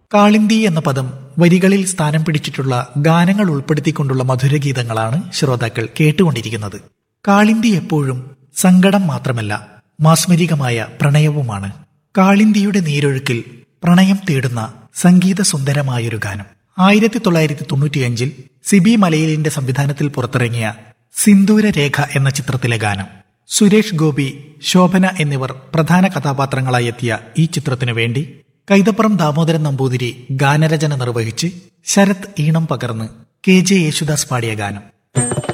കാളിന്തി എന്ന പദം വരികളിൽ സ്ഥാനം പിടിച്ചിട്ടുള്ള ഗാനങ്ങൾ ഉൾപ്പെടുത്തിക്കൊണ്ടുള്ള മധുരഗീതങ്ങളാണ് ശ്രോതാക്കൾ കേട്ടുകൊണ്ടിരിക്കുന്നത് കാളിന്തി എപ്പോഴും സങ്കടം മാത്രമല്ല മാസ്മരികമായ പ്രണയവുമാണ് കാളിന്തിയുടെ നീരൊഴുക്കിൽ പ്രണയം തേടുന്ന സംഗീത സുന്ദരമായൊരു ഗാനം ആയിരത്തി തൊള്ളായിരത്തി തൊണ്ണൂറ്റിയഞ്ചിൽ സിബി മലയിലിന്റെ സംവിധാനത്തിൽ പുറത്തിറങ്ങിയ സിന്ദൂര രേഖ എന്ന ചിത്രത്തിലെ ഗാനം സുരേഷ് ഗോപി ശോഭന എന്നിവർ പ്രധാന കഥാപാത്രങ്ങളായി എത്തിയ ഈ ചിത്രത്തിനു വേണ്ടി കൈതപ്പുറം ദാമോദരൻ നമ്പൂതിരി ഗാനരചന നിർവഹിച്ച് ശരത് ഈണം പകർന്ന് കെ ജെ യേശുദാസ് പാടിയ ഗാനം